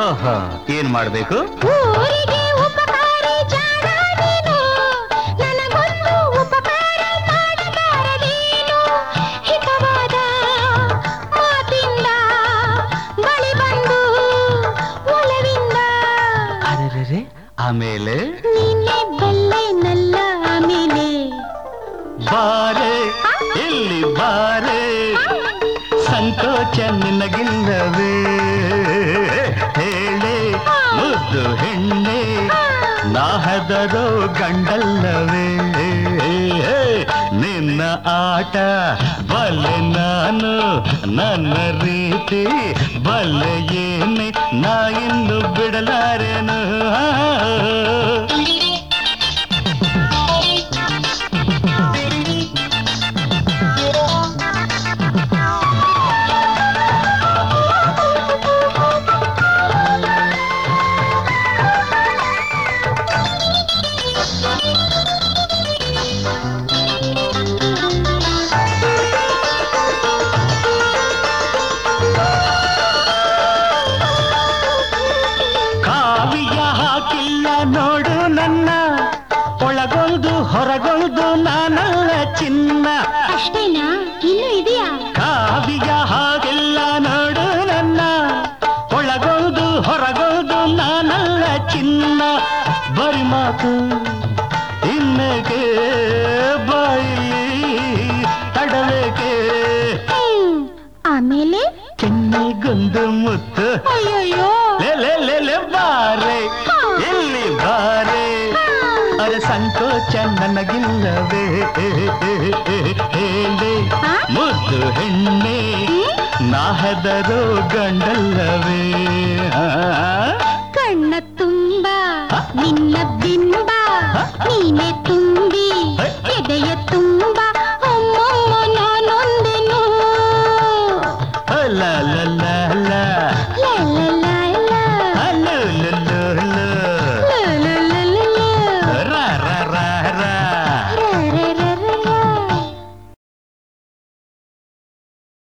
ಓಹೋ ಏನ್ ಮಾಡ್ಬೇಕು ಊರಿಗೆ ಉಪಕಾರಿ ಜಾಣ ನೀನು ನನಗೊಂದು ಉಪಕಾರ ಮಾಡಬಾರದೇನು ಹಿತವಾದ ಮಾತಿಂದ ಬಳಿ ಬಂದು ಒಲವಿಂದ ಅರೆರೆ ಆಮೇಲೆ ನೀನೆ ಬಲ್ಲೆನಲ್ಲ ಆಮೇಲೆ ಬಾರೆ ಇಲ್ಲಿ ಬಾರೆ ಸಂಕೋಚ ನಿನಗಿಲ್ಲವೇ ಹೇಳೆ ಮುದ್ದು ಹೆಣ್ಣೆ ನಾಹದರೋ ಗಂಡಲ್ಲವೇ ನಿನ್ನ ಆಟ ಬಲ್ಲೆ ನಾನು ನನ್ನ ರೀತಿ ಬಲ್ಲೆ ಏನೆ ನಾ ಇನ್ನು ಬಿಡಲಾರೆನು ಕಾವಿಯ ಹಾಕಿಲ್ಲ ನೋಡು ನನ್ನ ಒಳಗೊಳ್ದು ಹೊರಗೊಳ್ದು ನಾನಲ್ಲ ಚಿನ್ನ ಅಷ್ಟೇನಾ ಇನ್ನೂ ಇದೆಯಾ ಕಾವಿಯ ಹಾಗಿಲ್ಲ ನೋಡು ನನ್ನ ಒಳಗೊಳ್ದು ಹೊರಗೊಳ್ದು ನಾನಲ್ಲ ಚಿನ್ನ ಬರಿ ಮಾತು ಇನ್ನಗೆ ಬಾಯಿಲಿ ತಡಬೇಕೆ ಹ್ಮ್. ಆಮೇಲೆ ಕೆನ್ನೆಗೊಂದು ಮುತ್ತು ಅಯ್ಯಯ್ಯೋ ಲೇ ಲೇ ಲೇ ಲೇ ಬಾರೆ ಇಲ್ಲಿ ಬಾರೆ ಅರೆ ಸಂಕೋಚ ನನಗಿಲ್ಲವೇ ಹೇಳೆ ಆ? ಮುದ್ದು ಹೆಣ್ಣೆ ನಾ ಹೆದರೋ ಗಂಡಲ್ಲವೇ ಆ? ಕಣ್ಣ ತುಂಬ ನಿನ್ನ ಬಿಂಬ ನೀನೆ ತುಂಬಿ ಎದೆಯ ತುಂಬ